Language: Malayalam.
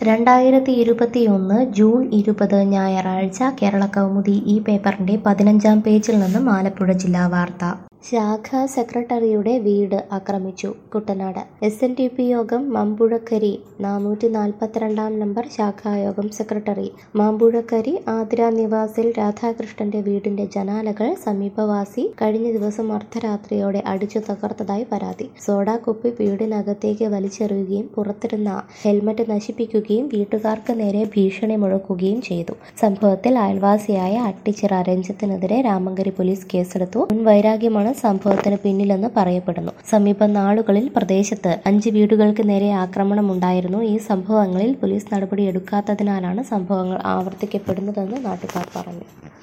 രണ്ടായിരത്തി ഇരുപത്തിയൊന്ന് ജൂൺ ഇരുപത് ഞായറാഴ്ച കേരള കൗമുദി ഈ പേപ്പറിന്റെ പതിനഞ്ചാം പേജിൽ നിന്നും ആലപ്പുഴ ജില്ലാ വാർത്ത ശാഖാ സെക്രട്ടറിയുടെ വീട് ആക്രമിച്ചു Kuttanad S N D P യോഗം മാമ്പുഴക്കരി നാനൂറ്റി നാൽപ്പത്തിരണ്ടാം നമ്പർ ശാഖായോഗം സെക്രട്ടറി മാമ്പുഴക്കരി ആതിര നിവാസിൽ രാധാകൃഷ്ണന്റെ വീടിന്റെ ജനാലകൾ സമീപവാസി കഴിഞ്ഞ ദിവസം അർദ്ധരാത്രിയോടെ അടിച്ചു തകർത്തതായി പരാതി സോഡാ കുപ്പി വീടിനകത്തേക്ക് വലിച്ചെറിയുകയും പുറത്തിരുന്ന ഹെൽമറ്റ് നശിപ്പിക്കുകയും വീട്ടുകാർക്ക് നേരെ ഭീഷണി മുഴക്കുകയും ചെയ്തു സംഭവത്തിൽ അയൽവാസിയായ അട്ടിച്ചിറ രഞ്ജിത്തിനെതിരെ രാമങ്കരി പോലീസ് കേസെടുത്തു മുൻ വൈരാഗ്യമാണ് സംഭവത്തിന് പിന്നിലെന്ന് പറയപ്പെടുന്നു സമീപ നാളുകളിൽ പ്രദേശത്ത് അഞ്ച് വീടുകൾക്ക് നേരെ ആക്രമണമുണ്ടായിരുന്നു ഈ സംഭവങ്ങളിൽ പോലീസ് നടപടി എടുക്കാത്തതിനാലാണ് സംഭവങ്ങൾ ആവർത്തിക്കപ്പെടുന്നതെന്ന് നാട്ടുകാർ പറഞ്ഞു